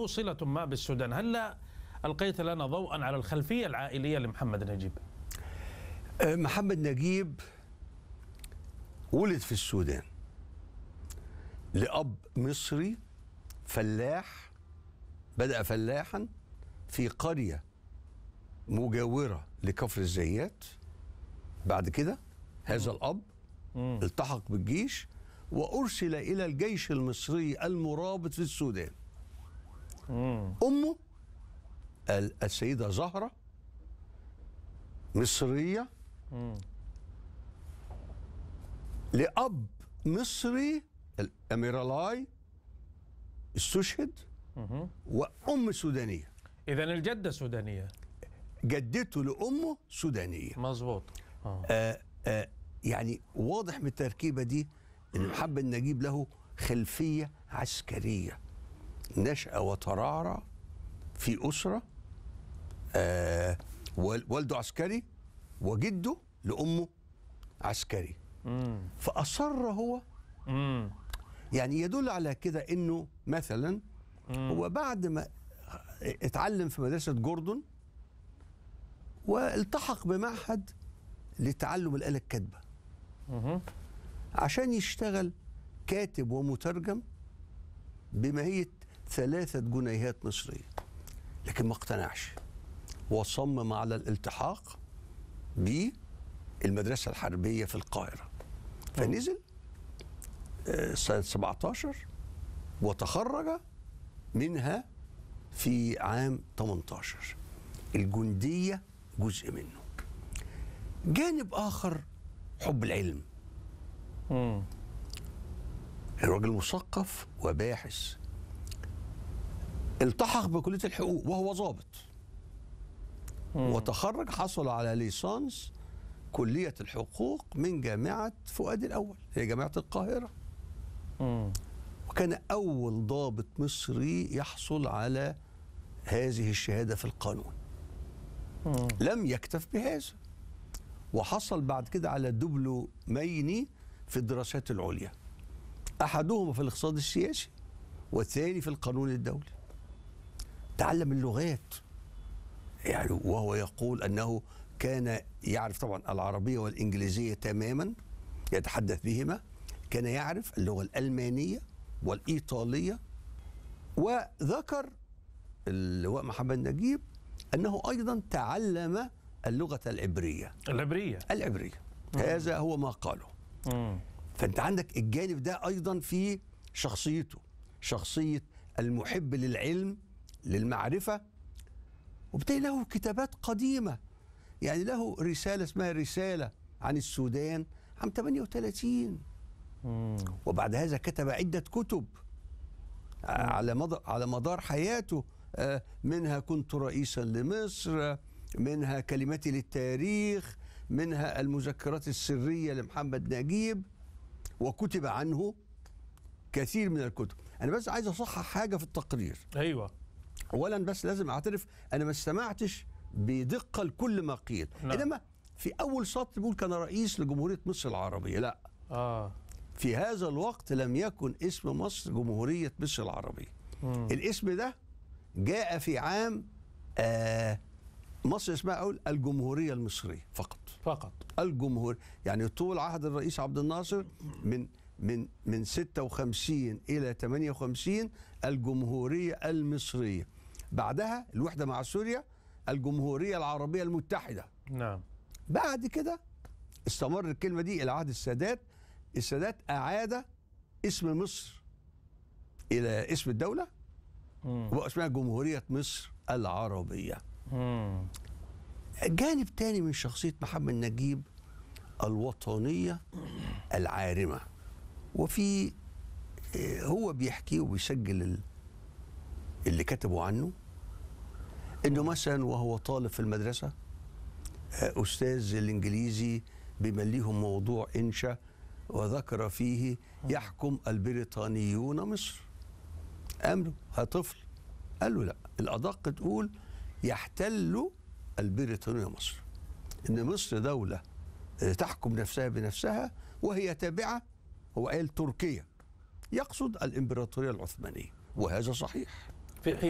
له صلة ما بالسودان هل لا ألقيت لنا ضوءا على الخلفية العائلية لمحمد نجيب آه، محمد نجيب ولد في السودان لأب مصري فلاح بدأ فلاحا في قرية مجاورة لكفر الزيات بعد كده هذا الأب التحق بالجيش وأرسل إلى الجيش المصري المرابط في السودان أمه ال- السيدة زهرة مصرية لأب مصري الأميرالاي استشهد وأم سودانية إذا الجدة سودانية جدته لأمه سودانية مظبوط آه. آه آه يعني واضح من التركيبة دي أن محمد نجيب له خلفية عسكرية نشأ وترعرع في أسرة آه وال- والده عسكري وجده لأمه عسكري مم. فأصر هو مم. يعني يدل على كده انه مثلا هو بعد ما اتعلم في مدرسه جوردون والتحق بمعهد لتعلم الاله الكاتبه مهم. عشان يشتغل كاتب ومترجم بماهيه ثلاثه جنيهات مصريه لكن ما اقتنعش وصمم على الالتحاق بالمدرسه الحربيه في القاهره فنزل آه، سنه 17 وتخرج منها في عام 18 الجنديه جزء منه جانب اخر حب العلم مم. الراجل مثقف وباحث التحق بكلية الحقوق وهو ضابط وتخرج حصل على ليسانس كلية الحقوق من جامعة فؤاد الأول هي جامعة القاهرة مم. وكان أول ضابط مصري يحصل على هذه الشهادة في القانون مم. لم يكتف بهذا وحصل بعد كده على دبلومين في الدراسات العليا احدهما في الاقتصاد السياسي والثاني في القانون الدولي تعلم اللغات يعني وهو يقول انه كان يعرف طبعا العربيه والانجليزيه تماما يتحدث بهما كان يعرف اللغه الالمانيه والايطاليه وذكر اللواء محمد نجيب انه ايضا تعلم اللغه العبريه العبرية العبريه هذا هو ما قاله مم. فانت عندك الجانب ده ايضا في شخصيته شخصيه المحب للعلم للمعرفه وبالتالي له كتابات قديمه يعني له رساله اسمها رساله عن السودان عام 38 مم. وبعد هذا كتب عدة كتب على مدار على مدار حياته آه، منها كنت رئيسا لمصر منها كلمتي للتاريخ منها المذكرات السرية لمحمد نجيب وكتب عنه كثير من الكتب أنا بس عايز أصحح حاجة في التقرير أيوة اولا بس لازم اعترف انا ما استمعتش بدقه لكل ما قيل نعم. انما في اول سطر بيقول كان رئيس لجمهوريه مصر العربيه لا آه في هذا الوقت لم يكن اسم مصر جمهورية مصر العربية مم. الاسم ده جاء في عام آه مصر اسمها أقول الجمهورية المصرية فقط فقط الجمهور يعني طول عهد الرئيس عبد الناصر من من من 56 إلى 58 الجمهورية المصرية بعدها الوحدة مع سوريا الجمهورية العربية المتحدة نعم بعد كده استمر الكلمة دي إلى عهد السادات السادات أعاد اسم مصر إلى اسم الدولة مم. وبقى اسمها جمهورية مصر العربية مم. جانب تاني من شخصية محمد نجيب الوطنية العارمة وفي آه، هو بيحكي وبيسجل ال- اللي كتبوا عنه انه مثلا وهو طالب في المدرسة آه، استاذ الانجليزي بيمليهم موضوع انشا وذكر فيه يحكم البريطانيون مصر قام له ها طفل قال له لا الادق تقول يحتل البريطانيون مصر ان مصر دوله آه، تحكم نفسها بنفسها وهي تابعه هو قال تركيا يقصد الامبراطوريه العثمانيه وهذا صحيح